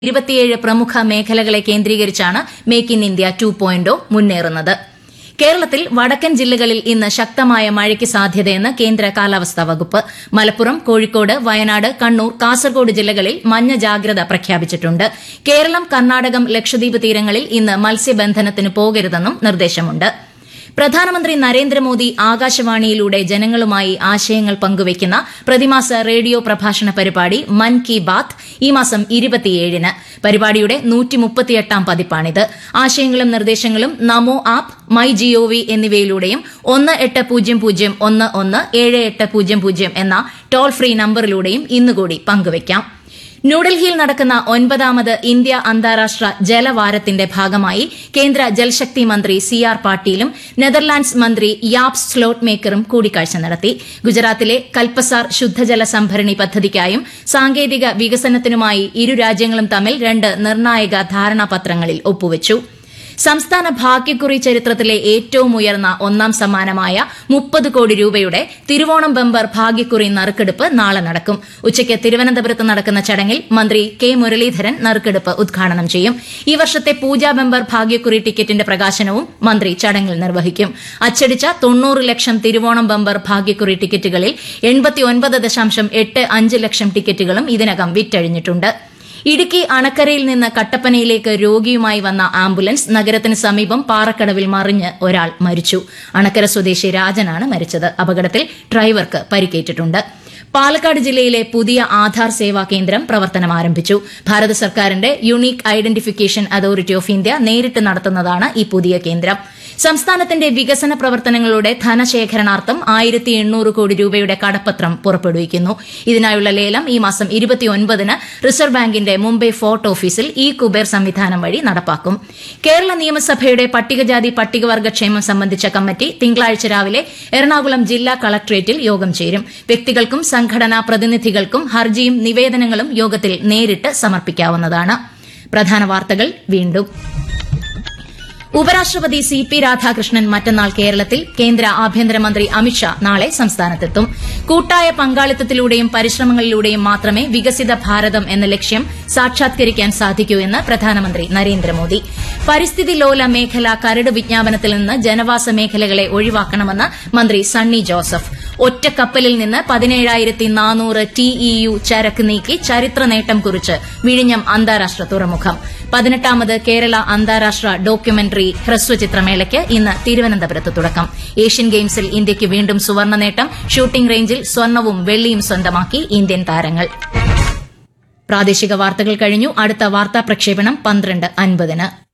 ഇരുപത്തിയേഴ് പ്രമുഖ മേഖലകളെ കേന്ദ്രീകരിച്ചാണ് make in India two point മുന്നേറുന്നത് കേരളത്തിൽ വടക്കൻ ജില്ലകളിൽ ഇന്ന് ശക്തമായ മഴയ്ക്ക് സാധ്യതയെന്ന് കേന്ദ്ര കാലാവസ്ഥാ വകുപ്പ് മലപ്പുറം കോഴിക്കോട് വയനാട് കണ്ണൂർ കാസർഗോഡ് ജില്ലകളിൽ മഞ്ഞ ജാഗ്രത പ്രഖ്യാപിച്ചിട്ടുണ്ട് കേരളം കർണാടകം ലക്ഷദ്വീപ് തീരങ്ങളിൽ ഇന്ന് മത്സ്യബന്ധനത്തിന് പോകരുതെന്നും നിർദ്ദേശമുണ്ട് പ്രധാനമന്ത്രി നരേന്ദ്രമോദി ആകാശവാണിയിലൂടെ ജനങ്ങളുമായി ആശയങ്ങൾ പങ്കുവയ്ക്കുന്ന പ്രതിമാസ റേഡിയോ പ്രഭാഷണ പരിപാടി മൻ കി ബാത്ത് ഈ മാസം ഇരുപത്തിയേഴിന് പരിപാടിയുടെ നൂറ്റിമുപ്പത്തിയെട്ടാം പതിപ്പാണിത് ആശയങ്ങളും നിർദ്ദേശങ്ങളും നമോ ആപ്പ് മൈ ജിഒവി എന്നിവയിലൂടെയും ഒന്ന് എട്ട് പൂജ്യം പൂജ്യം ഒന്ന് ഒന്ന് ഏഴ് എട്ട് പൂജ്യം പൂജ്യം എന്ന ടോൾ ഫ്രീ നമ്പറിലൂടെയും ഇന്നുകൂടി പങ്കുവയ്ക്കാം ന്യൂഡൽഹിയിൽ നടക്കുന്ന ഒൻപതാമത് ഇന്ത്യ അന്താരാഷ്ട്ര ജലവാരത്തിന്റെ ഭാഗമായി കേന്ദ്ര ജൽശക്തി മന്ത്രി സി ആർ പാട്ടീലും നെതർലാൻഡ്സ് മന്ത്രി യാപ്സ് സ്ലോട്ട് മേക്കറും കൂടിക്കാഴ്ച നടത്തി ഗുജറാത്തിലെ കൽപ്പസാർ ശുദ്ധജല സംഭരണി പദ്ധതിക്കായും സാങ്കേതിക വികസനത്തിനുമായി ഇരു രാജ്യങ്ങളും തമ്മിൽ രണ്ട് നിർണായക ധാരണാപത്രങ്ങളിൽ ഒപ്പുവച്ചു സംസ്ഥാന ഭാഗ്യക്കുറി ചരിത്രത്തിലെ ഏറ്റവും ഉയർന്ന ഒന്നാം സമ്മാനമായ മുപ്പത് കോടി രൂപയുടെ തിരുവോണം ബമ്പർ ഭാഗ്യക്കുറി നറുക്കെടുപ്പ് നാളെ നടക്കും ഉച്ചയ്ക്ക് തിരുവനന്തപുരത്ത് നടക്കുന്ന ചടങ്ങിൽ മന്ത്രി കെ മുരളീധരൻ നറുക്കെടുപ്പ് ഉദ്ഘാടനം ചെയ്യും ഈ വർഷത്തെ പൂജാ ബമ്പർ ഭാഗ്യക്കുറി ടിക്കറ്റിന്റെ പ്രകാശനവും മന്ത്രി ചടങ്ങിൽ നിർവഹിക്കും അച്ചടിച്ച തൊണ്ണൂറ് ലക്ഷം തിരുവോണം ബമ്പർ ഭാഗ്യക്കുറി ടിക്കറ്റുകളിൽ എൺപത്തിയൊൻപത് ദശാംശം എട്ട് അഞ്ച് ലക്ഷം ടിക്കറ്റുകളും ഇതിനകം വിറ്റഴിഞ്ഞിട്ടുണ്ട് ഇടുക്കി അണക്കരയിൽ നിന്ന് കട്ടപ്പനയിലേക്ക് രോഗിയുമായി വന്ന ആംബുലൻസ് നഗരത്തിന് സമീപം പാറക്കടവിൽ മറിഞ്ഞ് ഒരാൾ മരിച്ചു അണക്കര സ്വദേശി രാജനാണ് മരിച്ചത് അപകടത്തിൽ ഡ്രൈവർക്ക് പരിക്കേറ്റിട്ടുണ്ട് പാലക്കാട് ജില്ലയിലെ പുതിയ ആധാർ സേവാ കേന്ദ്രം പ്രവർത്തനം ആരംഭിച്ചു ഭാരത സർക്കാരിന്റെ unique identification authority of India നേരിട്ട് നടത്തുന്നതാണ് ഈ പുതിയ കേന്ദ്രം സംസ്ഥാനത്തിന്റെ വികസന പ്രവർത്തനങ്ങളുടെ ധനശേഖരണാർത്ഥം ആയിരത്തി എണ്ണൂറ് കോടി രൂപയുടെ കടപ്പത്രം പുറപ്പെടുവിക്കുന്നു ഇതിനായുള്ള ലേലം ഈ മാസം ഇരുപത്തിയൊൻപതിന് റിസർവ് ബാങ്കിന്റെ മുംബൈ ഫോർട്ട് ഓഫീസിൽ ഇ കുബേർ സംവിധാനം വഴി നടപ്പാക്കും കേരള നിയമസഭയുടെ പട്ടികജാതി പട്ടികവർഗ ക്ഷേമം സംബന്ധിച്ച കമ്മിറ്റി തിങ്കളാഴ്ച രാവിലെ എറണാകുളം ജില്ലാ കളക്ടറേറ്റിൽ യോഗം ചേരും വ്യക്തികൾക്കും സംഘടനാ പ്രതിനിധികൾക്കും ഹർജിയും നിവേദനങ്ങളും യോഗത്തിൽ നേരിട്ട് സമർപ്പിക്കാവുന്നതാണ് പ്രധാന വാർത്തകൾ വീണ്ടും ഉപരാഷ്ട്രപതി സി പി രാധാകൃഷ്ണൻ മറ്റന്നാൾ കേരളത്തിൽ കേന്ദ്ര ആഭ്യന്തരമന്ത്രി അമിത്ഷാ നാളെ സംസ്ഥാനത്തെത്തും കൂട്ടായ പങ്കാളിത്തത്തിലൂടെയും പരിശ്രമങ്ങളിലൂടെയും മാത്രമേ വികസിത ഭാരതം എന്ന ലക്ഷ്യം സാക്ഷാത്കരിക്കാൻ സാധിക്കൂ എന്ന് പ്രധാനമന്ത്രി നരേന്ദ്രമോദി പരിസ്ഥിതി ലോല മേഖല കരട് വിജ്ഞാപനത്തിൽ നിന്ന് ജനവാസ മേഖലകളെ ഒഴിവാക്കണമെന്ന് മന്ത്രി സണ്ണി ജോസഫ് ഒറ്റക്കപ്പലിൽ നിന്ന് പതിനേഴായിരത്തി നാനൂറ് ടിഇയു ചരക്ക് നീക്കി ചരിത്ര നേട്ടം കുറിച്ച് വിഴിഞ്ഞം അന്താരാഷ്ട്ര തുറമുഖം പതിനെട്ടാമത് കേരള അന്താരാഷ്ട്ര ഡോക്യുമെന്ററി ഹ്രസ്വചിത്രമേളയ്ക്ക് ഇന്ന് തിരുവനന്തപുരത്ത് തുടക്കം ഏഷ്യൻ ഗെയിംസിൽ ഇന്ത്യയ്ക്ക് വീണ്ടും സുവർണ്ണ നേട്ടം ഷൂട്ടിംഗ് റേഞ്ചിൽ സ്വർണവും വെള്ളിയും സ്വന്തമാക്കി ഇന്ത്യൻ താരങ്ങൾ പ്രാദേശിക വാർത്തകൾ കഴിഞ്ഞു അടുത്ത വാർത്താ പ്രക്ഷേപണം പന്ത്രണ്ട് അൻപതിന്